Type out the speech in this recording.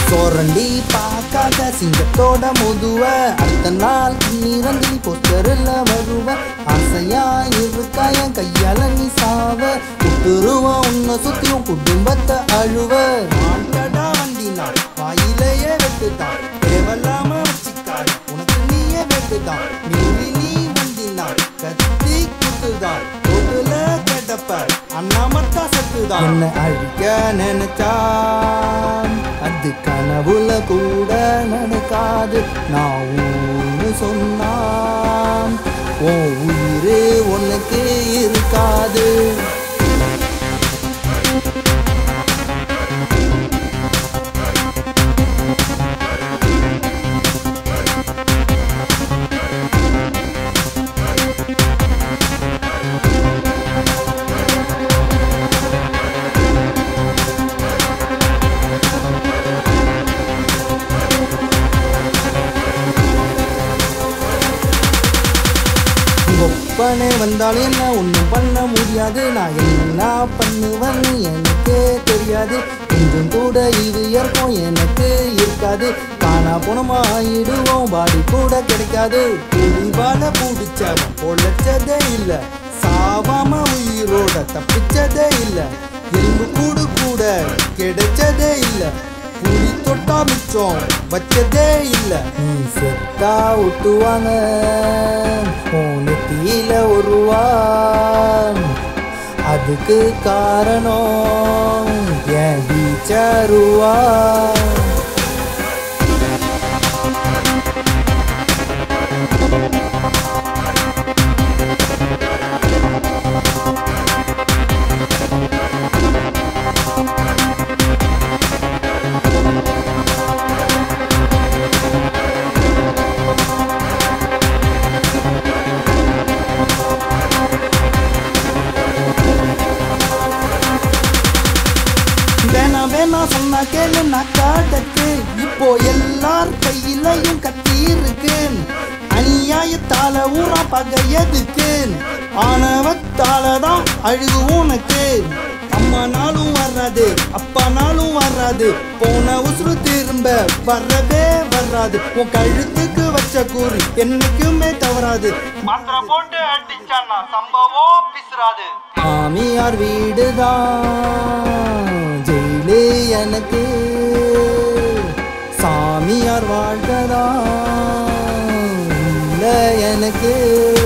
சோரண்டி பார்க்காத சிங்கத்தோட முதுவ அடுத்த நாள் நீரந்தி போஸ்டரில் வருவ ஆசையா இருக்கா என் கையால நீ சாவ குட்டுருவன் உன்னை சுத்தியும் குடும்பத்தை அழுவ மாட்டடா வண்டினா வாயிலேயே வெட்டுதான் தேவையில்லாம வச்சுக்காது உனக்கு நீயே வெட்டுதான் மீறி நீ வந்தினா கத்தி குத்துதான் ரோட்டுல கேட்டப்ப அண்ணாமத்தா சத்துதான் என்ன அழிக்க நினைச்சான் அது கனவுல கூட நடக்காது நான் ஒன்று சொன்னான் ஓ உயிரே உனக்கு இருக்காது ஒப்பனை வந்தாலும் என்ன ஒன்றும் பண்ண முடியாது நான் என்ன பண்ணுவேன் எனக்கே தெரியாது கொஞ்சம் கூட இது இருக்கும் எனக்கு இருக்காது காணா போனமா ஆயிடுவோம் பாடி கூட கிடைக்காது புலிபால பிடிச்சவன் பொழைச்சதே இல்ல சாவாம உயிரோட தப்பிச்சதே இல்ல எலும்பு கூடு கூட கிடைச்சதே இல்ல புலி தொட்டா மிச்சம் வச்சதே இல்ல நீ செத்தா ஒட்டுவாங்க நெத்தியில ஒருவான் அதுக்கு காரணம் என் டீச்சருவா வேணா வேணா சொன்னா கேளு நான் காட்டக்கு இப்போ எல்லார் கையிலையும் கத்தி இருக்கு அநியாயத்தால ஊரா பகை எதுக்கு ஆணவத்தால தான் அழுகு உனக்கு அம்மானாலும் வராது அப்பானாலும் வராது போன உசுறு திரும்ப வரவே வராது உன் கழுத்துக்கு வச்ச கூறி என்னைக்குமே தவறாது மாத்திரை போட்டு அடிச்சான்னா சம்பவம் பிசுறாது மாமியார் வீடுதான் ஜெயிலு எனக்கு சாமியார் வாழ்க்கதான் இல்ல எனக்கு